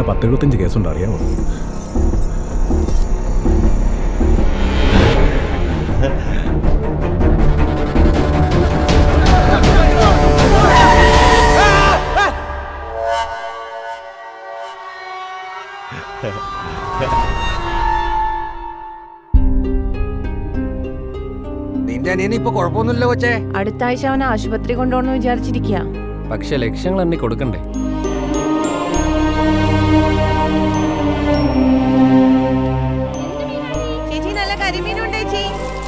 പത്തെഴുപത്തഞ്ച് കേസുണ്ട് അറിയാമോ നിന്റെ അനിയന് ഇപ്പൊ കുഴപ്പമൊന്നുമില്ല കൊച്ചേ അടുത്ത ആഴ്ച അവനെ ആശുപത്രി കൊണ്ടുപോകണമെന്ന് വിചാരിച്ചിരിക്കുക പക്ഷെ ലക്ഷ്യങ്ങൾ എണ്ണി കൊടുക്കണ്ടേ ചേച്ചി നല്ല കരിമീനുണ്ട് ചേച്ചി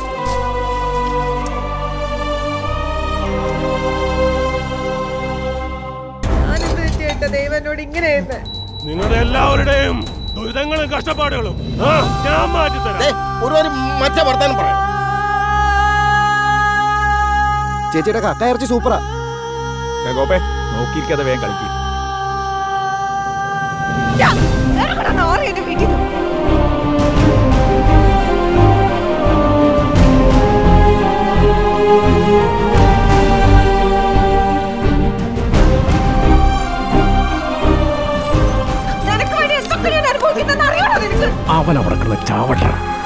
ദൈവനോട് ഇങ്ങനെ നിങ്ങളുടെ എല്ലാവരുടെയും ദുരിതങ്ങളും കഷ്ടപ്പാടുകളും ആ, ഞാൻ മാറ്റിത്തരാം ഒരു മറ്റേ വർത്താനം പറയാം ചേച്ചിയുടെ കക്ക ഇറച്ചി സൂപ്പറാ ഗോപേ നോക്കിയിരിക്കാതെ വേഗം കളിക്കും വീട്ടിൽ നിനക്ക് വേണ്ടി എന്തൊക്കെ ഞാൻ അനുഭവിക്കുന്നെന്ന് അറിയണോ നിനക്ക് അവൻ അവിടെ കിടന്ന് ചാവട്ടെ